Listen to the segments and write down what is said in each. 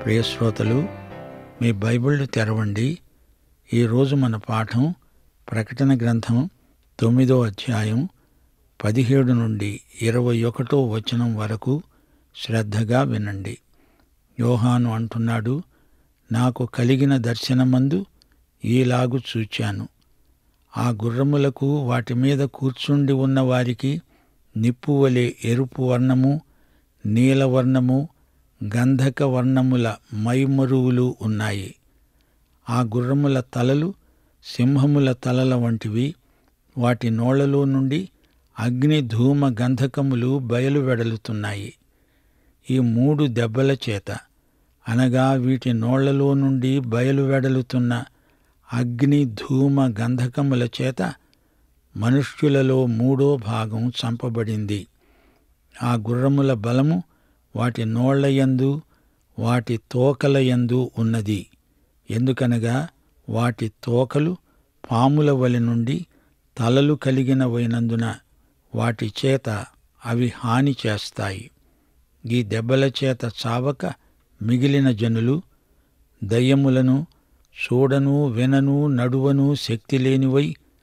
ప్రియశ్రోతలు మీ బైబిళ్ళు తెరవండి ఈరోజు మన పాఠం ప్రకటన గ్రంథం తొమ్మిదో అధ్యాయం పదిహేడు నుండి ఇరవై ఒకటో వచనం వరకు శ్రద్ధగా వినండి యోహాను అంటున్నాడు నాకు కలిగిన దర్శనమందు ఈలాగు చూచాను ఆ గుర్రములకు వాటి మీద కూర్చుండి ఉన్న వారికి నిప్పువలే ఎరుపు వర్ణము నీలవర్ణము గంధక వర్ణముల మైమరువులు ఉన్నాయి ఆ గుర్రముల తలలు సింహముల తలల వంటివి వాటి నోళ్లలో నుండి అగ్ని ధూమ గంధకములు బయలు వెడలుతున్నాయి ఈ మూడు దెబ్బల చేత అనగా వీటి నోళ్లలో నుండి బయలు వెడలుతున్న అగ్ని ధూమ గంధకముల చేత మనుష్యులలో మూడో భాగం చంపబడింది ఆ గుర్రముల బలము వాటి నోళ్లయందు వాటి తోకలయందు ఉన్నది ఎందుకనగా వాటి తోకలు పాముల వలి నుండి తలలు కలిగినవైనందున వాటి చేత అవి హాని చేస్తాయి ఈ దెబ్బల చేత చావక మిగిలిన జనులు దయ్యములను చూడను వినను నడువను శక్తి లేనివై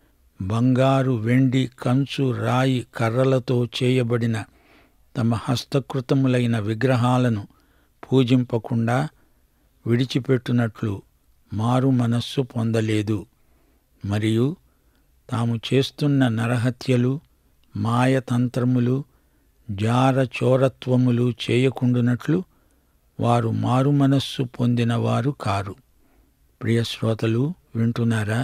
బంగారు వెండి కంచు రాయి కర్రలతో చేయబడిన తమ హస్తకృతములైన విగ్రహాలను పూజింపకుండా విడిచిపెట్టునట్లు మారు మనస్సు పొందలేదు మరియు తాము చేస్తున్న నరహత్యలు మాయతంత్రములు జార చోరత్వములు చేయకుండునట్లు వారు మారు మనస్సు పొందినవారు కారు ప్రియ శ్రోతలు వింటున్నారా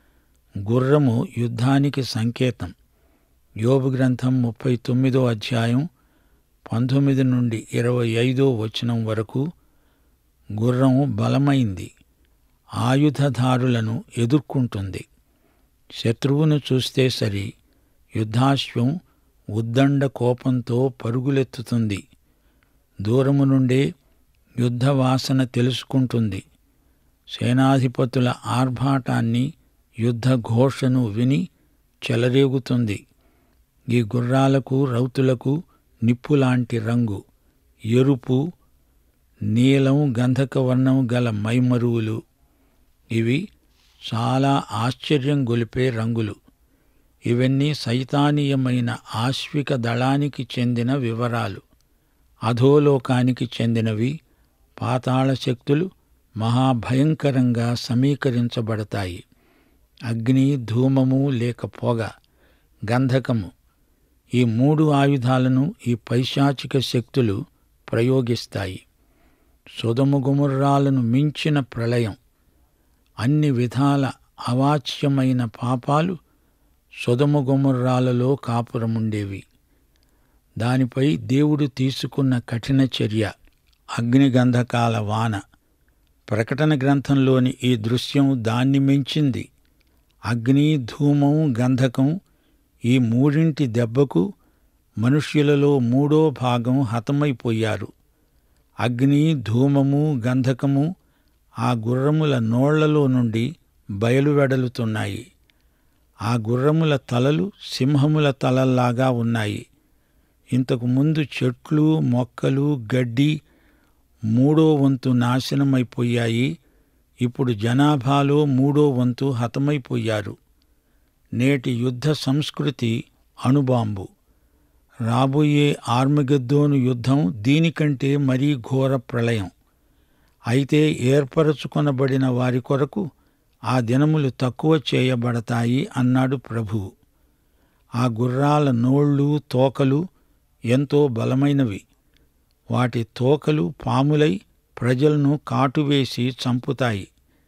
గుర్రము యుద్ధానికి సంకేతం యోబు గ్రంథం ముప్పై తొమ్మిదో అధ్యాయం పంతొమ్మిది నుండి ఇరవై ఐదో వచనం వరకు గుర్రం బలమైంది ఆయుధదారులను ఎదుర్కొంటుంది శత్రువును చూస్తే సరి యుద్ధాశ్వం ఉద్దండ కోపంతో పరుగులెత్తుతుంది దూరము నుండే యుద్ధ వాసన తెలుసుకుంటుంది సేనాధిపతుల ఆర్భాటాన్ని యుద్ధ ఘోషను విని చెలరేగుతుంది ఈ గుర్రాలకు రౌతులకు నిప్పులాంటి రంగు ఎరుపు నీలం గంధక వర్ణం గల మైమరువులు ఇవి చాలా ఆశ్చర్యం గొలిపే రంగులు ఇవన్నీ సైతానీయమైన ఆశ్విక దళానికి చెందిన వివరాలు అధోలోకానికి చెందినవి పాతాళ శక్తులు మహాభయంకరంగా సమీకరించబడతాయి అగ్ని ధూమము లేక పొగ గంధకము ఈ మూడు ఆయుధాలను ఈ పైశాచిక శక్తులు ప్రయోగిస్తాయి సుధముగుముర్రాలను మించిన ప్రళయం అన్ని విధాల అవాచ్యమైన పాపాలు సుధముగుముర్రాలలో కాపురముండేవి దానిపై దేవుడు తీసుకున్న కఠిన చర్య అగ్నిగంధకాల వాన ప్రకటన గ్రంథంలోని ఈ దృశ్యం దాన్ని మించింది అగ్ని ధూమం గంధకం ఈ మూడింటి దెబ్బకు మనుష్యులలో మూడో భాగం హతమైపోయారు అగ్ని ధూమము గంధకము ఆ గుర్రముల నోళ్లలో నుండి బయలువెడలుతున్నాయి ఆ గుర్రముల తలలు సింహముల తలల్లాగా ఉన్నాయి ఇంతకు ముందు చెట్లు మొక్కలు గడ్డి మూడో వంతు నాశనమైపోయాయి ఇప్పుడు జనాభాలో మూడో వంతు హతమైపోయారు నేటి యుద్ధ సంస్కృతి అణుబాంబు రాబోయే ఆర్మగద్దోను యుద్ధం దీనికంటే మరీ ఘోర ప్రళయం అయితే ఏర్పరచుకొనబడిన వారి కొరకు ఆ దినములు తక్కువ చేయబడతాయి అన్నాడు ప్రభువు ఆ గుర్రాల నోళ్ళు తోకలు ఎంతో బలమైనవి వాటి తోకలు పాములై ప్రజలను కాటువేసి చంపుతాయి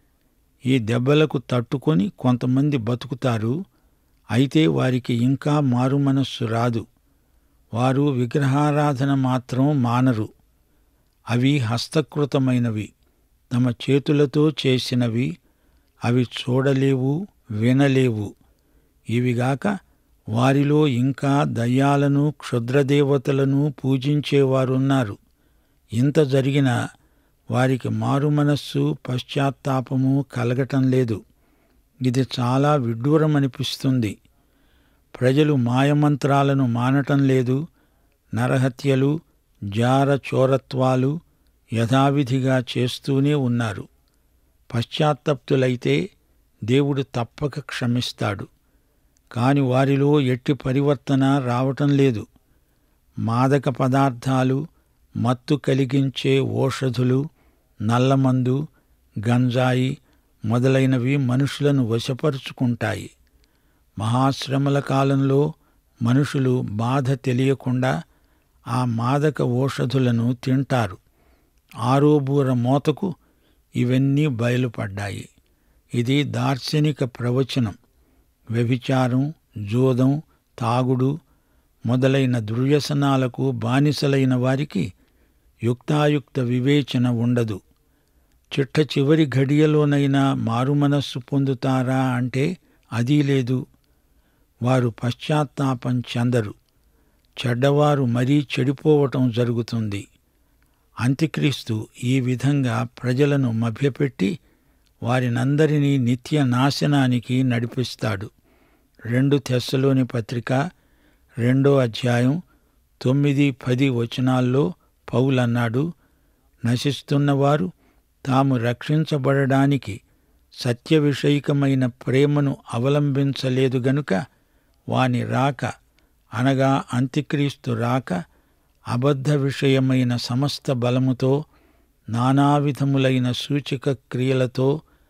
ఈ దెబ్బలకు తట్టుకొని కొంతమంది బతుకుతారు అయితే వారికి ఇంకా మారుమనస్సు రాదు వారు విగ్రహారాధన మాత్రం మానరు అవి హస్తకృతమైనవి తమ చేతులతో చేసినవి అవి చూడలేవు వినలేవు ఇవిగాక వారిలో ఇంకా దయ్యాలను క్షుద్రదేవతలను పూజించేవారున్నారు ఇంత జరిగినా వారికి మారుమనస్సు పశ్చాత్తాపము కలగటం లేదు ఇది చాలా విడ్డూరమనిపిస్తుంది ప్రజలు మాయమంత్రాలను మానటం లేదు నరహత్యలు జార చోరత్వాలు యథావిధిగా చేస్తూనే ఉన్నారు పశ్చాత్తప్తులైతే దేవుడు తప్పక క్షమిస్తాడు కాని వారిలో ఎట్టి పరివర్తన రావటం లేదు మాదక పదార్థాలు మత్తు కలిగించే ఓషధులు నల్లమందు గంజాయి మొదలైనవి మనుషులను వశపరుచుకుంటాయి మహాశ్రమల కాలంలో మనుషులు బాధ తెలియకుండా ఆ మాదక ఓషధులను తింటారు ఆరోబూర మోతకు ఇవన్నీ బయలుపడ్డాయి ఇది దార్శనిక ప్రవచనం వ్యభిచారం జోదం తాగుడు మొదలైన దుర్వ్యసనాలకు బానిసలైన వారికి యుక్తాయుక్త వివేచన ఉండదు చిట్ట చివరి ఘడియలోనైనా మారుమనస్సు పొందుతారా అంటే అదీ లేదు వారు పశ్చాత్తాపం చెందరు చెడ్డవారు మరీ చెడిపోవటం జరుగుతుంది అంత్యక్రీస్తు ఈ విధంగా ప్రజలను మభ్యపెట్టి వారినందరినీ నిత్య నాశనానికి నడిపిస్తాడు రెండు తెస్సలోని పత్రిక రెండో అధ్యాయం తొమ్మిది పది వచనాల్లో పౌలన్నాడు నశిస్తున్నవారు తాము రక్షించబడడానికి సత్య విషయికమైన ప్రేమను అవలంబించలేదు గనుక వాని రాక అనగా అంత్యక్రీస్తు రాక అబద్ధ విషయమైన సమస్త బలముతో నానావిధములైన సూచక క్రియలతో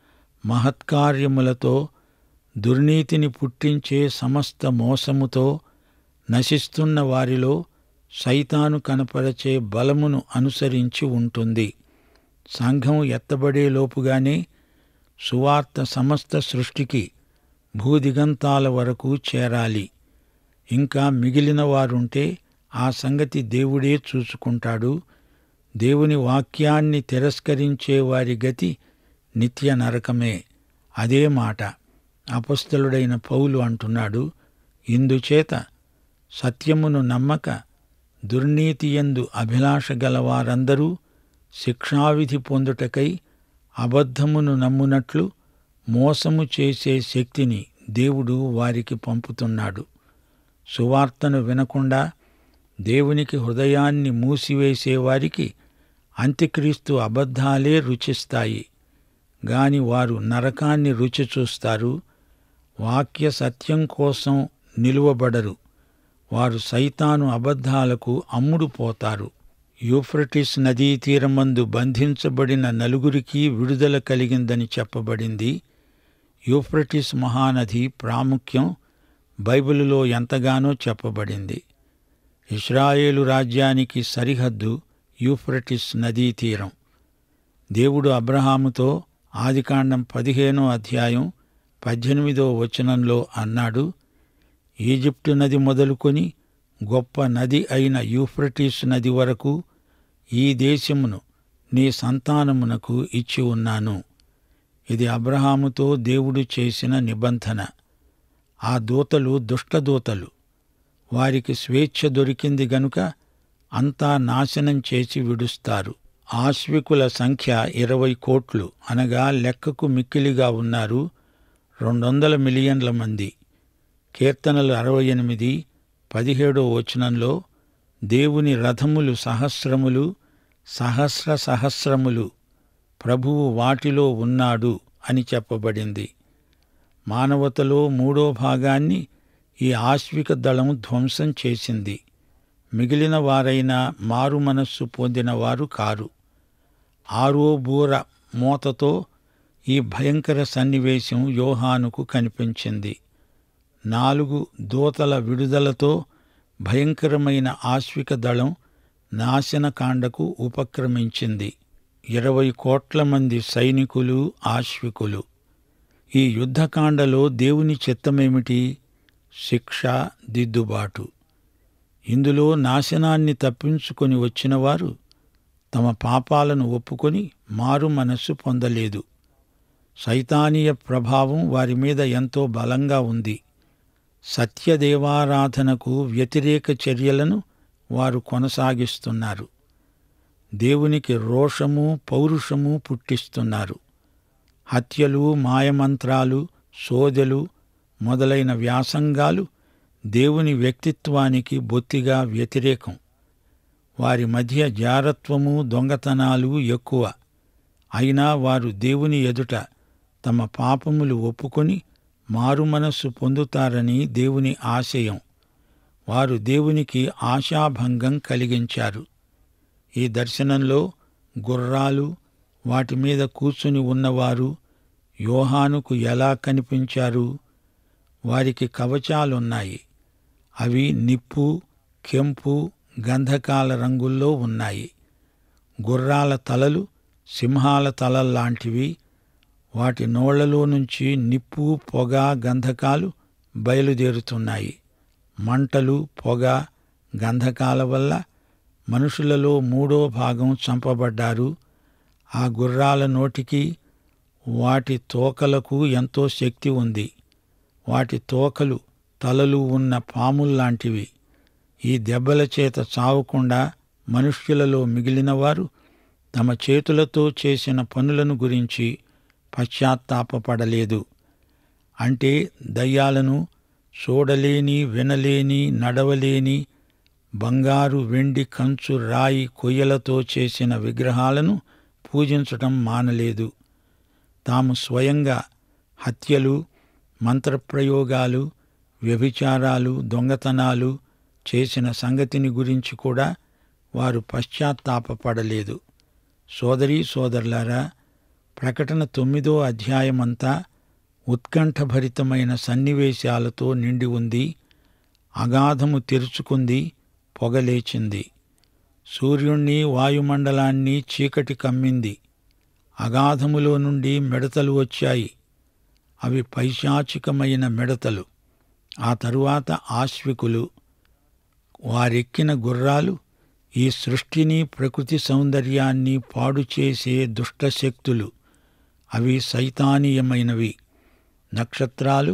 మహత్కార్యములతో దుర్నీతిని పుట్టించే సమస్త మోసముతో నశిస్తున్న వారిలో సైతాను కనపరచే బలమును అనుసరించి ఉంటుంది సంఘం ఎత్తబడేలోపుగానే సువార్త సమస్త సృష్టికి భూదిగంతాల వరకు చేరాలి ఇంకా మిగిలిన వారుంటే ఆ సంగతి దేవుడే చూసుకుంటాడు దేవుని వాక్యాన్ని తిరస్కరించే వారి గతి నిత్య నరకమే అదే మాట అపస్థలుడైన పౌలు అంటున్నాడు ఇందుచేత సత్యమును నమ్మక దుర్నీతియందు అభిలాష గలవారందరూ శిక్షావిధి పొందుటకై అబద్ధమును నమ్మునట్లు మోసము చేసే శక్తిని దేవుడు వారికి పంపుతున్నాడు సువార్తను వినకుండా దేవునికి హృదయాన్ని మూసివేసేవారికి అంత్యక్రీస్తు అబద్ధాలే రుచిస్తాయి గాని వారు నరకాన్ని రుచి చూస్తారు వాక్య సత్యం కోసం నిలువబడరు వారు సైతాను అబద్ధాలకు అమ్ముడు పోతారు యూఫ్రటిస్ నదీ తీరమందు బంధించబడిన నలుగురికి విడుదల కలిగిందని చెప్పబడింది యూఫ్రటిస్ మహానది ప్రాముఖ్యం బైబిలులో ఎంతగానో చెప్పబడింది ఇస్రాయేలు రాజ్యానికి సరిహద్దు యూఫ్రటిస్ నదీ తీరం దేవుడు అబ్రహాముతో ఆదికాండం పదిహేనో అధ్యాయం పద్దెనిమిదో వచనంలో అన్నాడు ఈజిప్టు నది మొదలుకొని గొప్ప నది అయిన యూఫ్రటీస్ నది వరకు ఈ దేశమును నీ సంతానమునకు ఇచ్చి ఉన్నాను ఇది అబ్రహాముతో దేవుడు చేసిన నిబంధన ఆ దూతలు దుష్టదూతలు వారికి స్వేచ్ఛ దొరికింది గనుక అంతా నాశనం చేసి విడుస్తారు ఆశ్వికుల సంఖ్య ఇరవై కోట్లు అనగా లెక్కకు మిక్కిలిగా ఉన్నారు రెండొందల మిలియన్ల మంది కీర్తనలు అరవై ఎనిమిది పదిహేడో వచనంలో దేవుని రథములు సహస్రములు సహస్ర సహస్రములు ప్రభువు వాటిలో ఉన్నాడు అని చెప్పబడింది మానవతలో మూడో భాగాన్ని ఈ ఆశ్విక దళం ధ్వంసం చేసింది మిగిలిన వారైనా మారు మనస్సు పొందిన వారు కారు ఆరో బూర మోతతో ఈ భయంకర సన్నివేశం యోహానుకు కనిపించింది నాలుగు దూతల విడుదలతో భయంకరమైన ఆశ్విక దళం నాశనకాండకు ఉపక్రమించింది ఇరవై కోట్ల మంది సైనికులు ఆశ్వికులు ఈ యుద్ధకాండలో దేవుని చిత్తమేమిటి శిక్ష దిద్దుబాటు ఇందులో నాశనాన్ని తప్పించుకొని వచ్చినవారు తమ పాపాలను ఒప్పుకొని మారు మనస్సు పొందలేదు సైతానీయ ప్రభావం వారి మీద ఎంతో బలంగా ఉంది సత్యదేవారాధనకు వ్యతిరేక చర్యలను వారు కొనసాగిస్తున్నారు దేవునికి రోషము పౌరుషము పుట్టిస్తున్నారు హత్యలు మాయమంత్రాలు సోదెలు మొదలైన వ్యాసంగాలు దేవుని వ్యక్తిత్వానికి బొత్తిగా వ్యతిరేకం వారి మధ్య జారత్వము దొంగతనాలు ఎక్కువ అయినా వారు దేవుని ఎదుట తమ పాపములు ఒప్పుకొని మారుమనస్సు పొందుతారని దేవుని ఆశయం వారు దేవునికి ఆశాభంగం కలిగించారు ఈ దర్శనంలో గుర్రాలు వాటి మీద కూర్చుని ఉన్నవారు యోహానుకు ఎలా కనిపించారు వారికి కవచాలున్నాయి అవి నిప్పు కెంపు గంధకాల రంగుల్లో ఉన్నాయి గుర్రాల తలలు సింహాల తలల్లాంటివి వాటి నోళ్లలో నుంచి నిప్పు పొగ గంధకాలు బయలుదేరుతున్నాయి మంటలు పొగ గంధకాల వల్ల మనుషులలో మూడో భాగం చంపబడ్డారు ఆ గుర్రాల నోటికి వాటి తోకలకు ఎంతో శక్తి ఉంది వాటి తోకలు తలలు ఉన్న పాముల్లాంటివి ఈ దెబ్బల చేత చావకుండా మనుష్యులలో మిగిలినవారు తమ చేతులతో చేసిన పనులను గురించి పశ్చాత్తాపపడలేదు అంటే దయ్యాలను చూడలేని వినలేని నడవలేని బంగారు వెండి కంచు రాయి కొయ్యలతో చేసిన విగ్రహాలను పూజించటం మానలేదు తాము స్వయంగా హత్యలు మంత్రప్రయోగాలు వ్యభిచారాలు దొంగతనాలు చేసిన సంగతిని గురించి కూడా వారు పశ్చాత్తాపపడలేదు సోదరీ సోదరులారా ప్రకటన తొమ్మిదో అధ్యాయమంతా ఉత్కంఠభరితమైన సన్నివేశాలతో నిండి ఉంది అగాధము తెరుచుకుంది పొగలేచింది సూర్యుణ్ణి వాయుమండలాన్ని చీకటి కమ్మింది అగాధములో నుండి మిడతలు వచ్చాయి అవి పైశాచికమైన మిడతలు ఆ తరువాత ఆశ్వికులు వారెక్కిన గుర్రాలు ఈ సృష్టిని ప్రకృతి సౌందర్యాన్ని పాడు చేసే దుష్టశక్తులు అవి సైతానీయమైనవి నక్షత్రాలు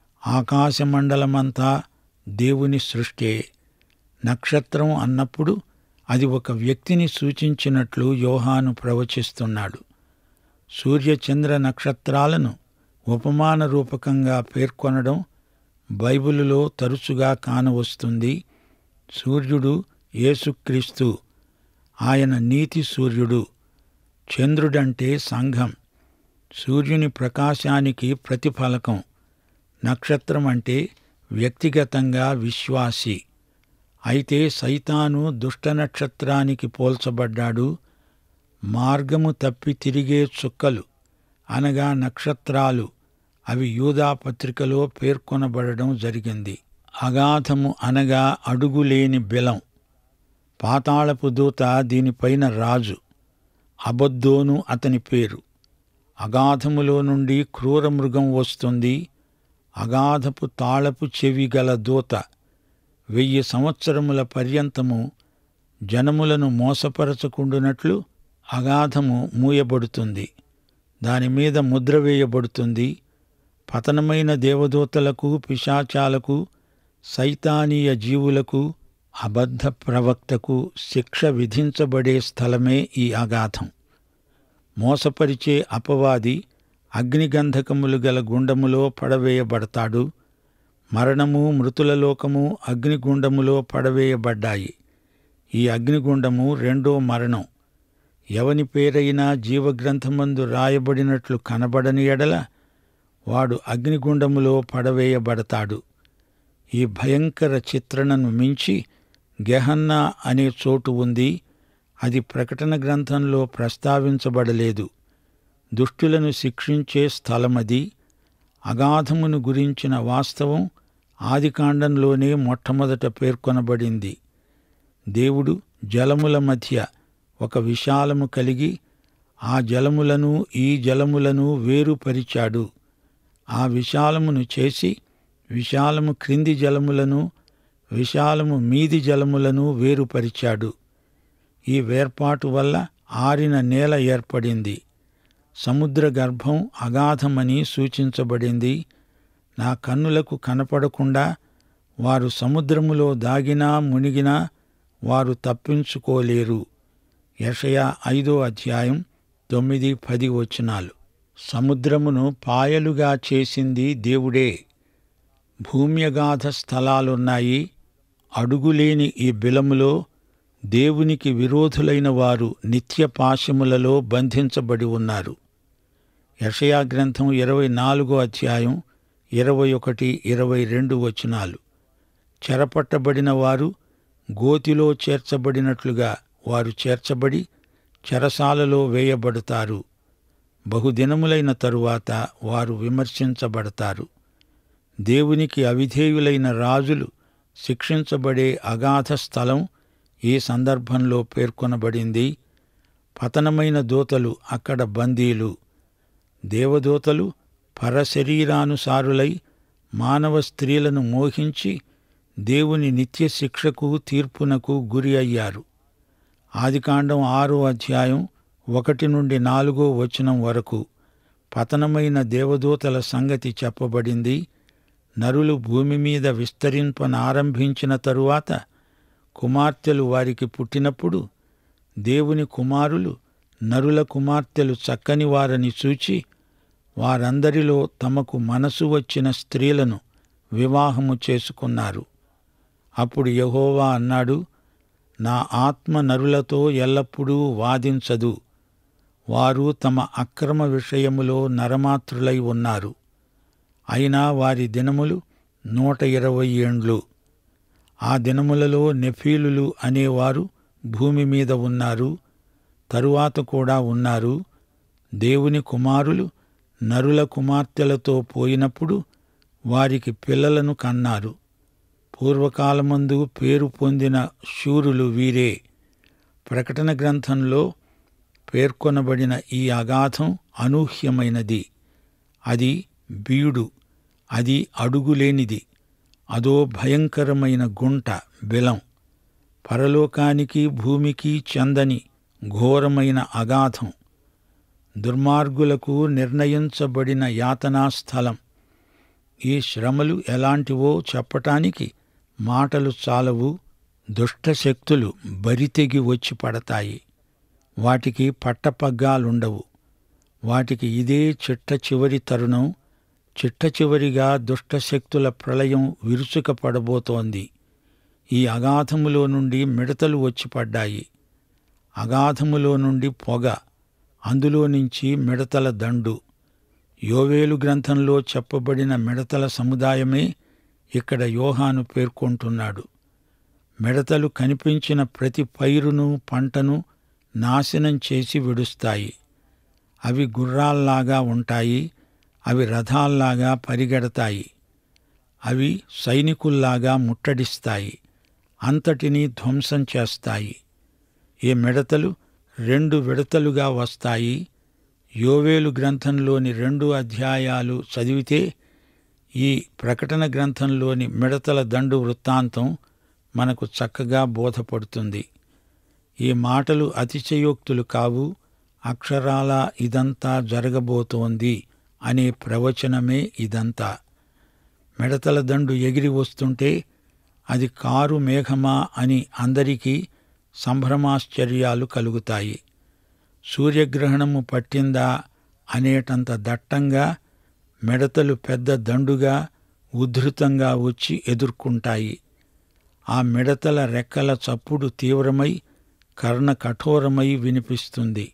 ఆకాశమండలమంతా దేవుని సృష్టే నక్షత్రం అన్నప్పుడు అది ఒక వ్యక్తిని సూచించినట్లు యోహాను ప్రవచిస్తున్నాడు సూర్యచంద్ర నక్షత్రాలను ఉపమాన రూపకంగా పేర్కొనడం బైబిలులో తరచుగా కానవస్తుంది సూర్యుడు యేసుక్రీస్తు ఆయన నీతి సూర్యుడు చంద్రుడంటే సంఘం సూర్యుని ప్రకాశానికి ప్రతిఫలకం నక్షత్రం అంటే వ్యక్తిగతంగా విశ్వాసి అయితే సైతాను దుష్ట నక్షత్రానికి పోల్చబడ్డాడు మార్గము తప్పి తిరిగే చుక్కలు అనగా నక్షత్రాలు అవి యూదా పత్రికలో పేర్కొనబడడం జరిగింది అగాధము అనగా అడుగులేని బిలం పాతాళపు దూత దీనిపైన రాజు అబద్దోను అతని పేరు అగాధములో నుండి క్రూర మృగం వస్తుంది అగాధపు తాళపు చెవి గల దూత వెయ్యి సంవత్సరముల పర్యంతము జనములను మోసపరచకుండునట్లు అగాధము మూయబడుతుంది దానిమీద ముద్ర వేయబడుతుంది పతనమైన దేవదూతలకు పిశాచాలకు సైతానీయ జీవులకు అబద్ధ ప్రవక్తకు శిక్ష విధించబడే స్థలమే ఈ అగాధం మోసపరిచే అపవాది అగ్నిగంధకములు గల గుండములో పడవేయబడతాడు మరణము మృతుల లోకము అగ్నిగుండములో పడవేయబడ్డాయి ఈ అగ్నిగుండము రెండో మరణం ఎవని పేరైనా జీవగ్రంథమందు రాయబడినట్లు కనబడని ఎడల వాడు అగ్నిగుండములో పడవేయబడతాడు ఈ భయంకర చిత్రణను మించి గెహన్నా అనే చోటు ఉంది అది ప్రకటన గ్రంథంలో ప్రస్తావించబడలేదు దుష్టులను శిక్షించే స్థలమది అగాధమును గురించిన వాస్తవం ఆదికాండంలోనే మొట్టమొదట పేర్కొనబడింది దేవుడు జలముల మధ్య ఒక విశాలము కలిగి ఆ జలములను ఈ జలములను వేరుపరిచాడు ఆ విశాలమును చేసి విశాలము క్రింది జలములను విశాలము మీది జలములను వేరుపరిచాడు ఈ వేర్పాటు వల్ల ఆరిన నేల ఏర్పడింది సముద్ర గర్భం అగాధమని సూచించబడింది నా కన్నులకు కనపడకుండా వారు సముద్రములో దాగినా మునిగినా వారు తప్పించుకోలేరు యషయా ఐదో అధ్యాయం తొమ్మిది పది వచనాలు సముద్రమును పాయలుగా చేసింది దేవుడే భూమ్యగాధ స్థలాలున్నాయి అడుగులేని ఈ బిలములో దేవునికి విరోధులైన వారు నిత్య పాశములలో బంధించబడి ఉన్నారు యషయా గ్రంథం ఇరవై నాలుగో అధ్యాయం ఇరవై ఒకటి ఇరవై రెండు వచనాలు చెరపట్టబడిన వారు గోతిలో చేర్చబడినట్లుగా వారు చేర్చబడి చెరసాలలో వేయబడతారు బహుదినములైన తరువాత వారు విమర్శించబడతారు దేవునికి అవిధేయులైన రాజులు శిక్షించబడే అగాధ స్థలం ఈ సందర్భంలో పేర్కొనబడింది పతనమైన దూతలు అక్కడ బందీలు దేవదూతలు పరశరీరానుసారులై మానవ స్త్రీలను మోహించి దేవుని నిత్య శిక్షకు తీర్పునకు గురి అయ్యారు ఆదికాండం ఆరో అధ్యాయం ఒకటి నుండి నాలుగో వచనం వరకు పతనమైన దేవదూతల సంగతి చెప్పబడింది నరులు భూమి మీద విస్తరింపనారంభించిన తరువాత కుమార్తెలు వారికి పుట్టినప్పుడు దేవుని కుమారులు నరుల కుమార్తెలు చక్కని వారని చూచి వారందరిలో తమకు మనసు వచ్చిన స్త్రీలను వివాహము చేసుకున్నారు అప్పుడు యహోవా అన్నాడు నా ఆత్మ నరులతో ఎల్లప్పుడూ వాదించదు వారు తమ అక్రమ విషయములో నరమాత్రులై ఉన్నారు అయినా వారి దినములు నూట ఇరవై ఏండ్లు ఆ దినములలో నెఫీలులు అనేవారు భూమి మీద ఉన్నారు తరువాత కూడా ఉన్నారు దేవుని కుమారులు నరుల కుమార్తెలతో పోయినప్పుడు వారికి పిల్లలను కన్నారు పూర్వకాలమందు పేరు పొందిన శూరులు వీరే ప్రకటన గ్రంథంలో పేర్కొనబడిన ఈ అగాధం అనూహ్యమైనది అది బీడు అది అడుగులేనిది అదో భయంకరమైన గుంట బెలం పరలోకానికి భూమికి చెందని ఘోరమైన అగాధం దుర్మార్గులకు నిర్ణయించబడిన యాతనా స్థలం ఈ శ్రమలు ఎలాంటివో చెప్పటానికి మాటలు చాలవు దుష్టశక్తులు బరితెగి వచ్చి పడతాయి వాటికి పట్టపగ్గాలుండవు వాటికి ఇదే చిట్ట చివరి తరుణం చిట్ట చివరిగా దుష్టశక్తుల ప్రళయం విరుచుక పడబోతోంది ఈ అగాధములో నుండి మిడతలు వచ్చి పడ్డాయి అగాధములో నుండి పొగ అందులో నుంచి మిడతల దండు యోవేలు గ్రంథంలో చెప్పబడిన మిడతల సముదాయమే ఇక్కడ యోహాను పేర్కొంటున్నాడు మిడతలు కనిపించిన ప్రతి పైరును పంటను నాశనం చేసి విడుస్తాయి అవి గుర్రాల్లాగా ఉంటాయి అవి రథాల్లాగా పరిగెడతాయి అవి సైనికుల్లాగా ముట్టడిస్తాయి అంతటినీ ధ్వంసం చేస్తాయి ఈ మిడతలు రెండు విడతలుగా వస్తాయి యోవేలు గ్రంథంలోని రెండు అధ్యాయాలు చదివితే ఈ ప్రకటన గ్రంథంలోని మిడతల దండు వృత్తాంతం మనకు చక్కగా బోధపడుతుంది ఈ మాటలు అతిశయోక్తులు కావు అక్షరాల ఇదంతా జరగబోతోంది అనే ప్రవచనమే ఇదంతా మిడతల దండు ఎగిరి వస్తుంటే అది కారు మేఘమా అని అందరికీ సంభ్రమాశ్చర్యాలు కలుగుతాయి సూర్యగ్రహణము పట్టిందా అనేటంత దట్టంగా మిడతలు పెద్ద దండుగా ఉద్ధృతంగా వచ్చి ఎదుర్కొంటాయి ఆ మిడతల రెక్కల చప్పుడు తీవ్రమై కర్ణ కఠోరమై వినిపిస్తుంది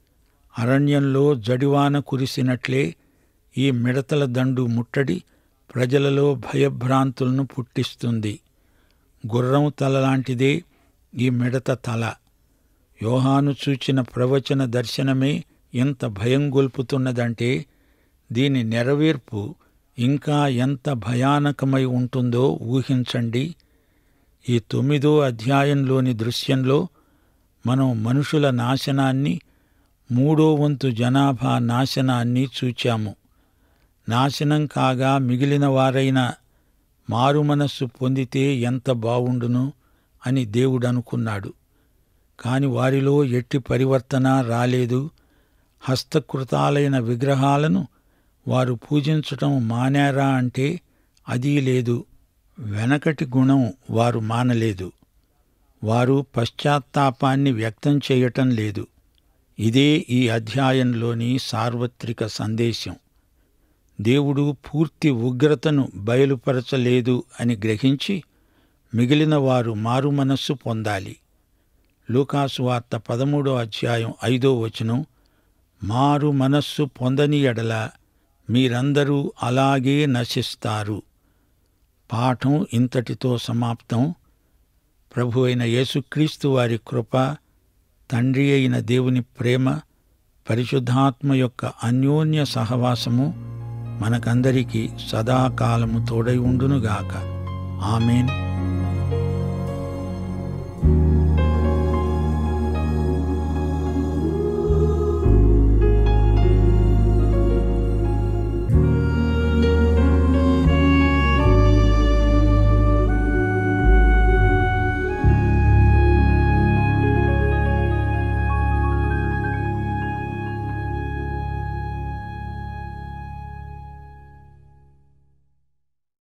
అరణ్యంలో జడివాన కురిసినట్లే ఈ మిడతల దండు ముట్టడి ప్రజలలో భయభ్రాంతులను పుట్టిస్తుంది గుర్రం తల లాంటిదే ఈ మిడత తల యోహాను చూచిన ప్రవచన దర్శనమే ఎంత భయం గొల్పుతున్నదంటే దీని నెరవేర్పు ఇంకా ఎంత భయానకమై ఉంటుందో ఊహించండి ఈ తొమ్మిదో అధ్యాయంలోని దృశ్యంలో మనం మనుషుల నాశనాన్ని మూడో వంతు జనాభా నాశనాన్ని చూచాము నాశనం కాగా మిగిలిన వారైన మారుమనస్సు పొందితే ఎంత బావుండును అని దేవుడు అనుకున్నాడు కాని వారిలో ఎట్టి పరివర్తన రాలేదు హస్తకృతాలైన విగ్రహాలను వారు పూజించటం మానారా అంటే అదీ లేదు వెనకటి గుణం వారు మానలేదు వారు పశ్చాత్తాపాన్ని వ్యక్తం చేయటం లేదు ఇదే ఈ అధ్యాయంలోని సార్వత్రిక సందేశం దేవుడు పూర్తి ఉగ్రతను బయలుపరచలేదు అని గ్రహించి మిగిలిన వారు మారుమనస్సు పొందాలి లూకాసు వార్త పదమూడో అధ్యాయం ఐదో వచనం మారు మనస్సు పొందని ఎడల మీరందరూ అలాగే నశిస్తారు పాఠం ఇంతటితో సమాప్తం ప్రభు అయిన యేసుక్రీస్తు వారి కృప తండ్రి అయిన దేవుని ప్రేమ పరిశుద్ధాత్మ యొక్క అన్యోన్య సహవాసము మనకందరికీ సదాకాలము తోడై ఉండునుగాక ఆమెన్